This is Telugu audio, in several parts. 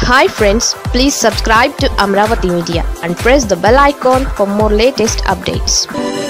hi friends please subscribe to Amaravati media and press the bell icon for more latest updates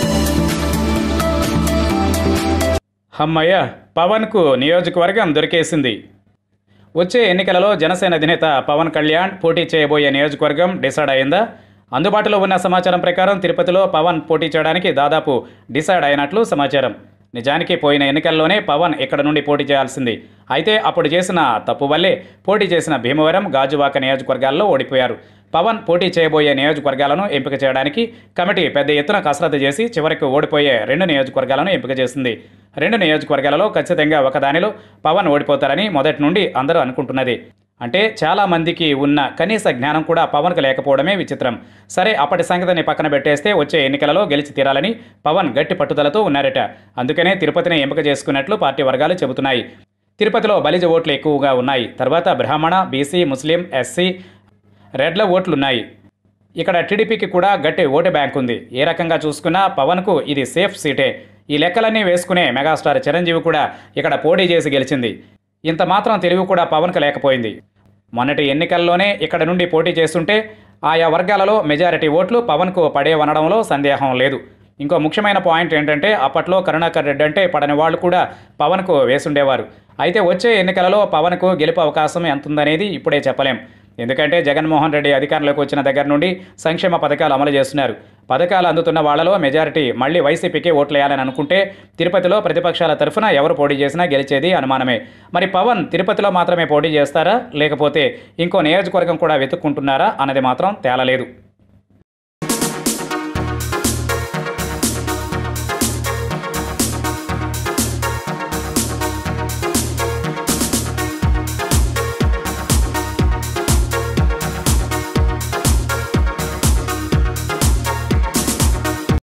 హమ్మయ్య పవన్కు నియోజకవర్గం దొరికేసింది వచ్చే ఎన్నికలలో జనసేన అధినేత పవన్ కళ్యాణ్ పోటీ చేయబోయే నియోజకవర్గం డిసైడ్ అయిందా అందుబాటులో ఉన్న సమాచారం ప్రకారం తిరుపతిలో పవన్ పోటీ చేయడానికి దాదాపు డిసైడ్ అయినట్లు సమాచారం నిజానికి పోయిన ఎన్నికల్లోనే పవన్ ఇక్కడ నుండి పోటీ చేయాల్సింది అయితే అప్పుడు చేసిన తప్పు వల్లే పోటీ చేసిన భీమవరం గాజువాక నియోజకవర్గాల్లో ఓడిపోయారు పవన్ పోటీ చేయబోయే నియోజకవర్గాలను ఎంపిక చేయడానికి కమిటీ పెద్ద ఎత్తున కసరత్తు చేసి చివరికి ఓడిపోయే రెండు నియోజకవర్గాలను ఎంపిక చేసింది రెండు నియోజకవర్గాలలో ఖచ్చితంగా ఒకదానిలో పవన్ ఓడిపోతారని మొదటి నుండి అందరూ అనుకుంటున్నది అంటే చాలా మందికి ఉన్న కనీస జ్ఞానం కూడా పవన్కు లేకపోవడమే విచిత్రం సరే అప్పటి సంగతిని పక్కన పెట్టేస్తే వచ్చే ఎన్నికలలో గెలిచి తీరాలని పవన్ గట్టి పట్టుదలతో ఉన్నారట అందుకనే తిరుపతిని ఎంపిక చేసుకున్నట్లు పార్టీ వర్గాలు చెబుతున్నాయి తిరుపతిలో బలిజ ఓట్లు ఎక్కువగా ఉన్నాయి తర్వాత బ్రాహ్మణ బీసీ ముస్లిం ఎస్సీ రెడ్ల ఓట్లున్నాయి ఇక్కడ టీడీపీకి కూడా గట్టి ఓటు బ్యాంక్ ఉంది ఏ రకంగా చూసుకున్నా పవన్కు ఇది సేఫ్ సీటే ఈ లెక్కలన్నీ వేసుకునే మెగాస్టార్ చిరంజీవి కూడా ఇక్కడ పోటీ చేసి గెలిచింది ఇంత మాత్రం తెలివి కూడా పవన్కు లేకపోయింది మొన్నటి ఎన్నికల్లోనే ఇక్కడ నుండి పోటీ చేస్తుంటే ఆయా వర్గాలలో మెజారిటీ ఓట్లు పవన్కు పడేవనడంలో సందేహం లేదు ఇంకో ముఖ్యమైన పాయింట్ ఏంటంటే అప్పట్లో కరుణాకర్ రెడ్డి అంటే పడని వాళ్ళు కూడా పవన్కు వేసుండేవారు అయితే వచ్చే ఎన్నికలలో పవన్కు గెలుపు అవకాశం ఎంత ఉందనేది ఇప్పుడే చెప్పలేం ఎందుకంటే జగన్మోహన్ రెడ్డి అధికారంలోకి వచ్చిన దగ్గర నుండి సంక్షేమ పథకాలు అమలు చేస్తున్నారు పథకాలు అందుతున్న వాళ్లలో మెజారిటీ మళ్ళీ వైసీపీకి ఓట్లేయాలని అనుకుంటే తిరుపతిలో ప్రతిపక్షాల తరఫున ఎవరు పోటీ చేసినా గెలిచేది అనుమానమే మరి పవన్ తిరుపతిలో మాత్రమే పోటీ చేస్తారా లేకపోతే ఇంకో నియోజకవర్గం కూడా వెతుక్కుంటున్నారా అన్నది మాత్రం తేలలేదు